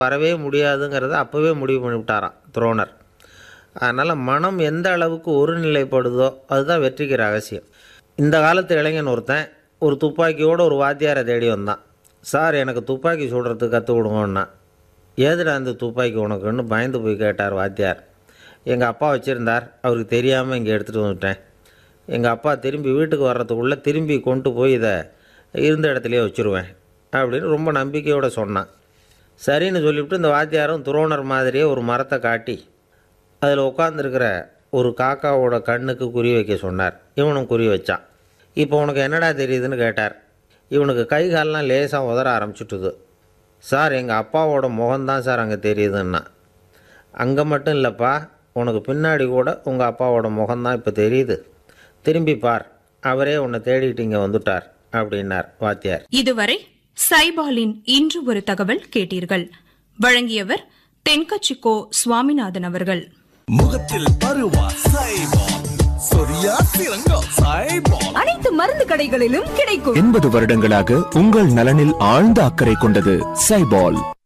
வரவே முடியாதுங்கிறத அப்போவே முடிவு பண்ணிவிட்டாராம் துரோணர் அதனால் மனம் எந்த அளவுக்கு ஒருநிலைப்படுதோ அதுதான் வெற்றிக்கு ரகசியம் இந்த காலத்து இளைஞன் ஒருத்தன் ஒரு துப்பாக்கியோடு ஒரு வாத்தியாரை தேடி வந்தான் சார் எனக்கு துப்பாக்கி சுடுறதுக்கு கற்றுக் கொடுங்கன்னா ஏதுடா அந்த துப்பாக்கி உனக்குன்னு பயந்து போய் கேட்டார் வாத்தியார் எங்கள் அப்பா வச்சுருந்தார் அவருக்கு தெரியாமல் இங்கே எடுத்துகிட்டு வந்துட்டேன் எங்கள் அப்பா திரும்பி வீட்டுக்கு வர்றதுக்குள்ளே திரும்பி கொண்டு போய் இதை இருந்த இடத்துலையே வச்சுருவேன் அப்படின்னு ரொம்ப நம்பிக்கையோடு சொன்னான் சரின்னு சொல்லிவிட்டு இந்த வாத்தியாரும் துரோணர் மாதிரியே ஒரு மரத்தை காட்டி அதில் உட்காந்துருக்கிற ஒரு காக்காவோட கண்ணுக்கு குறி வைக்க சொன்னார் இவனும் குறி வச்சான் இப்போ உனக்கு என்னடா தெரியுதுன்னு கேட்டார் இவனுக்கு கை கால்லாம் லேசாக உதற ஆரம்பிச்சுட்டுது சார் எங்கள் அப்பாவோட முகம்தான் சார் அங்கே தெரியுதுன்னா அங்கே மட்டும் இல்லைப்பா உனக்கு பின்னாடி கூட உங்கள் அப்பாவோட முகம்தான் இப்போ தெரியுது திரும்பி பார் அவரே உன்னை தேடிட்டு இங்கே வந்துட்டார் அப்படின்னார் வாத்தியார் இதுவரை சைபாலின் இன்று ஒரு தகவல் கேட்டீர்கள் வழங்கியவர் தென்கச்சிக்கோ சுவாமிநாதன் அவர்கள் முகத்தில் பருவா சைபால் சொரியா சிறங்கம் சைபால் அனைத்து மருந்து கடைகளிலும் கிடைக்கும் எண்பது வருடங்களாக உங்கள் நலனில் ஆழ்ந்த அக்கறை கொண்டது சைபால்